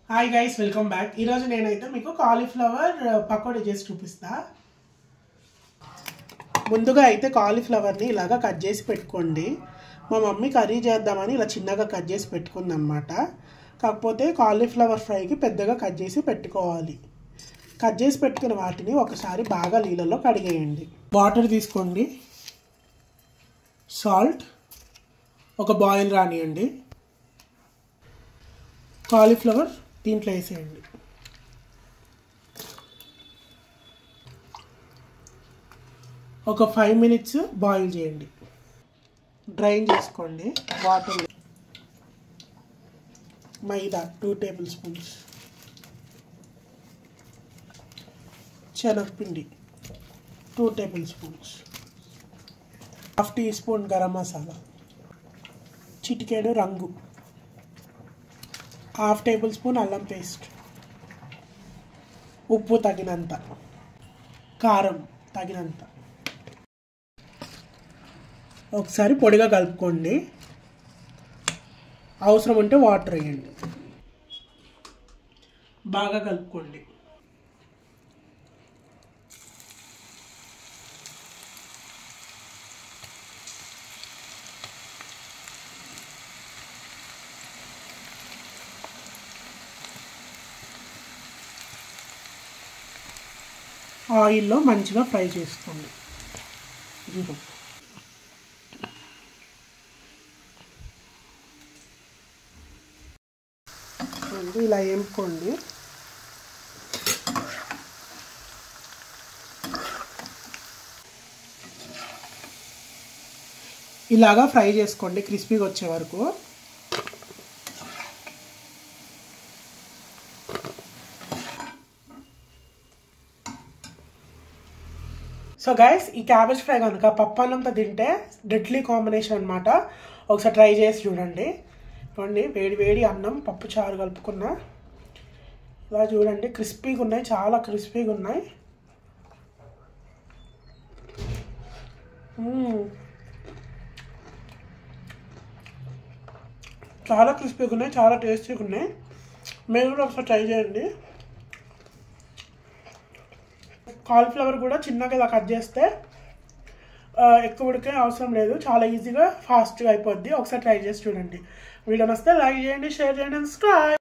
Hi guys welcome back ఈరోజు నేనైతే మీకు కాలీఫ్లవర్ పకోడీ చేసి చూపిస్తా ముందుగా అయితే కాలీఫ్లవర్ని ఇలాగా కట్ చేసి పెట్టుకోండి మా మమ్మీ కర్రీ చేద్దామని ఇలా చిన్నగా కట్ చేసి పెట్టుకుందనమాట కాకపోతే కాలీఫ్లవర్ ఫ్రైకి పెద్దగా కట్ చేసి పెట్టుకోవాలి కట్ చేసి పెట్టుకున్న వాటిని ఒకసారి బాగా నీళ్ళలో కడిగేయండి వాటర్ తీసుకోండి సాల్ట్ ఒక బాయిల్ రానియండి కాలీఫ్లవర్ దీంట్లో వేసేయండి ఒక ఫైవ్ మినిట్స్ బాయిల్ చేయండి డ్రైన్ చేసుకోండి water maida two tablespoons శనగపిండి two tablespoons half teaspoon garam masala చిటికేడు రంగు హాఫ్ టేబుల్ స్పూన్ అల్లం పేస్ట్ ఉప్పు తగినంత కారం తగినంత ఒకసారి పొడిగా కలుపుకోండి అవసరం ఉంటే వాటర్ వేయండి బాగా కలుపుకోండి ఆయిల్లో మంచిగా ఫ్రై చేసుకోండి ఇదిగో చూడండి, ఇలా వేపుకోండి ఇలాగా ఫ్రై చేసుకోండి క్రిస్పీగా వచ్చే వరకు సో గైస్ ఈ క్యాబేజ్ ఫ్రై కనుక పప్పు అన్నంతో తింటే డెడ్లీ కాంబినేషన్ అనమాట ఒకసారి ట్రై చేసి చూడండి చూడండి వేడి వేడి అన్నం పప్పు చారు కలుపుకున్నా ఇలా చూడండి క్రిస్పీగా ఉన్నాయి చాలా క్రిస్పీగా ఉన్నాయి మ్మ్. చాలా క్రిస్పీగా ఉన్నాయి చాలా టేస్టీగా ఉన్నాయి మీరు కూడా ఒకసారి ట్రై చేయండి కాలీఫ్లవర్ కూడా చిన్నగా ఇలా కట్ చేస్తే ఆ, ఎక్కువ ఉడికే అవసరం లేదు చాలా ఈజీగా ఫాస్ట్గా అయిపోద్ది ఒకసారి ట్రై చేసి చూడండి వీడియో నస్తే లైక్ చేయండి షేర్ చేయండి సబ్స్క్రైబ్